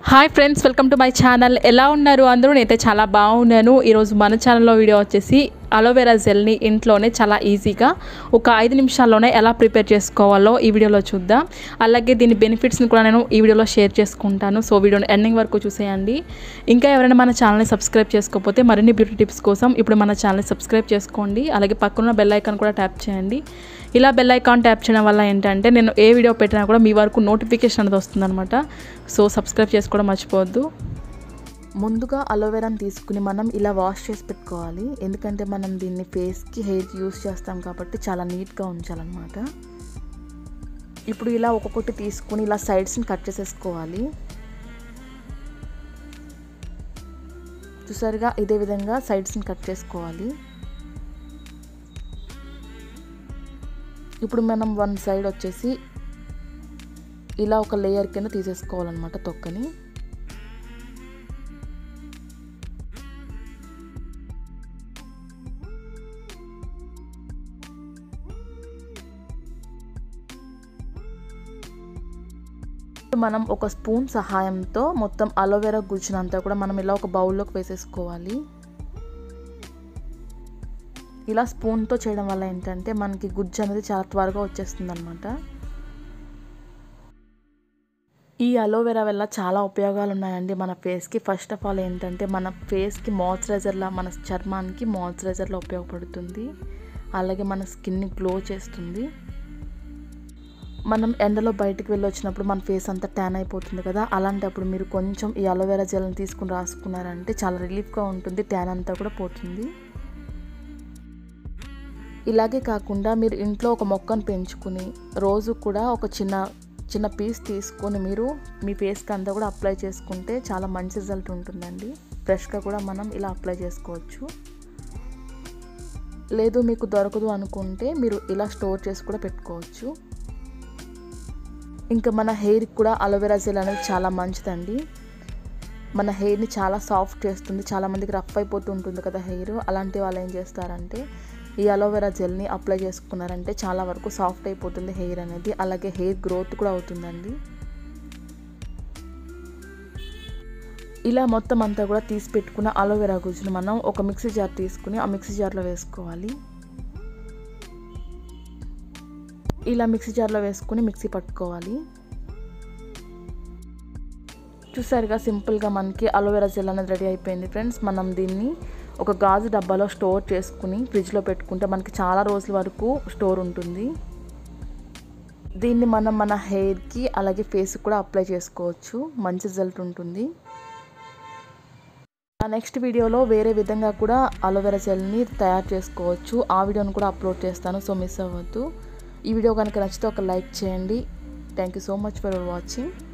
hi friends welcome to my channel ఎలా ఉన్నారు అందరూ నేనైతే చాలా బాగున్నాను ఈరోజు మన ఛానల్లో వీడియో వచ్చేసి అలోవెరా జెల్ని ఇంట్లోనే చాలా ఈజీగా ఒక ఐదు నిమిషాల్లోనే ఎలా ప్రిపేర్ చేసుకోవాలో ఈ వీడియోలో చూద్దాం అలాగే దీని బెనిఫిట్స్ని కూడా నేను ఈ వీడియోలో షేర్ చేసుకుంటాను సో వీడియోని ఎండింగ్ వరకు చూసేయండి ఇంకా ఎవరైనా మన ఛానల్ని సబ్స్క్రైబ్ చేసుకోకపోతే మరిన్ని బ్యూటీ టిప్స్ కోసం ఇప్పుడు మన ఛానల్ని సబ్స్క్రైబ్ చేసుకోండి అలాగే పక్కన బెల్ ఐకాన్ కూడా ట్యాప్ చేయండి ఇలా బెల్ ఐకాన్ ట్యాప్ చేయడం వల్ల ఏంటంటే నేను ఏ వీడియో పెట్టినా కూడా మీ వరకు నోటిఫికేషన్ అనేది వస్తుందన్నమాట సో సబ్స్క్రైబ్ చేసుకోవడం మర్చిపోవద్దు ముందుగా అలోవెరాని తీసుకుని మనం ఇలా వాష్ చేసి పెట్టుకోవాలి ఎందుకంటే మనం దీన్ని ఫేస్కి హెయిర్కి యూస్ చేస్తాం కాబట్టి చాలా నీట్గా ఉంచాలన్నమాట ఇప్పుడు ఇలా ఒక్కొక్కటి తీసుకుని ఇలా సైడ్స్ని కట్ చేసేసుకోవాలి చూసారుగా ఇదే విధంగా సైడ్స్ని కట్ చేసుకోవాలి ఇప్పుడు మనం వన్ సైడ్ వచ్చేసి ఇలా ఒక లేయర్ కింద తీసేసుకోవాలన్నమాట తొక్కని మనం ఒక స్పూన్ సహాయంతో మొత్తం అలోవెరా గుజ్జునంతా కూడా మనం ఇలా ఒక బౌల్లోకి వేసేసుకోవాలి ఇలా స్పూన్తో చేయడం వల్ల ఏంటంటే మనకి గుజ్జు అనేది చాలా త్వరగా వచ్చేస్తుంది అనమాట ఈ అలోవెరా వల్ల చాలా ఉపయోగాలు ఉన్నాయండి మన ఫేస్కి ఫస్ట్ ఆఫ్ ఆల్ ఏంటంటే మన ఫేస్కి మాయిశ్చరైజర్లా మన చర్మానికి మాయిశ్చరైజర్లా ఉపయోగపడుతుంది అలాగే మన స్కిన్ని గ్లో చేస్తుంది మనం ఎండలో బయటికి వెళ్ళి వచ్చినప్పుడు మన ఫేస్ అంతా ట్యాన్ అయిపోతుంది కదా అలాంటప్పుడు మీరు కొంచెం ఈ అలోవెరా జెల్ని తీసుకుని రాసుకున్నారంటే చాలా రిలీఫ్గా ఉంటుంది ట్యాన్ అంతా కూడా పోతుంది ఇలాగే కాకుండా మీరు ఇంట్లో ఒక మొక్కను పెంచుకుని రోజు కూడా ఒక చిన్న చిన్న పీస్ తీసుకొని మీరు మీ ఫేస్కి అంతా కూడా అప్లై చేసుకుంటే చాలా మంచి రిజల్ట్ ఉంటుందండి ఫ్రెష్గా కూడా మనం ఇలా అప్లై చేసుకోవచ్చు లేదు మీకు దొరకదు అనుకుంటే మీరు ఇలా స్టోర్ చేసి కూడా పెట్టుకోవచ్చు ఇంకా మన హెయిర్కి కూడా అలోవెరా జెల్ అనేది చాలా మంచిదండి మన హెయిర్ని చాలా సాఫ్ట్ చేస్తుంది చాలామందికి రఫ్ అయిపోతూ ఉంటుంది కదా హెయిర్ అలాంటి వాళ్ళు ఏం చేస్తారంటే ఈ అలోవెరా జెల్ని అప్లై చేసుకున్నారంటే చాలా వరకు సాఫ్ట్ అయిపోతుంది హెయిర్ అనేది అలాగే హెయిర్ గ్రోత్ కూడా అవుతుందండి ఇలా మొత్తం అంతా కూడా తీసి పెట్టుకున్న అలోవెరా గుజ్జును మనం ఒక మిక్సీ జార్ తీసుకుని ఆ మిక్సీ జార్లో వేసుకోవాలి ఇలా మిక్సీ జార్లో వేసుకుని మిక్సీ పట్టుకోవాలి చూసారుగా సింపుల్గా మనకి అలోవెరా జెల్ అనేది రెడీ అయిపోయింది ఫ్రెండ్స్ మనం దీన్ని ఒక గాజు డబ్బాలో స్టోర్ చేసుకుని ఫ్రిడ్జ్లో పెట్టుకుంటే మనకి చాలా రోజుల వరకు స్టోర్ ఉంటుంది దీన్ని మనం మన హెయిర్కి అలాగే ఫేస్కి కూడా అప్లై చేసుకోవచ్చు మంచి రిజల్ట్ ఉంటుంది నెక్స్ట్ వీడియోలో వేరే విధంగా కూడా అలోవెరా జెల్ని తయారు చేసుకోవచ్చు ఆ వీడియోని కూడా అప్లోడ్ చేస్తాను సో మిస్ అవ్వద్దు ఈ వీడియో కనుక నచ్చితే ఒక లైక్ చేయండి thank you so much for watching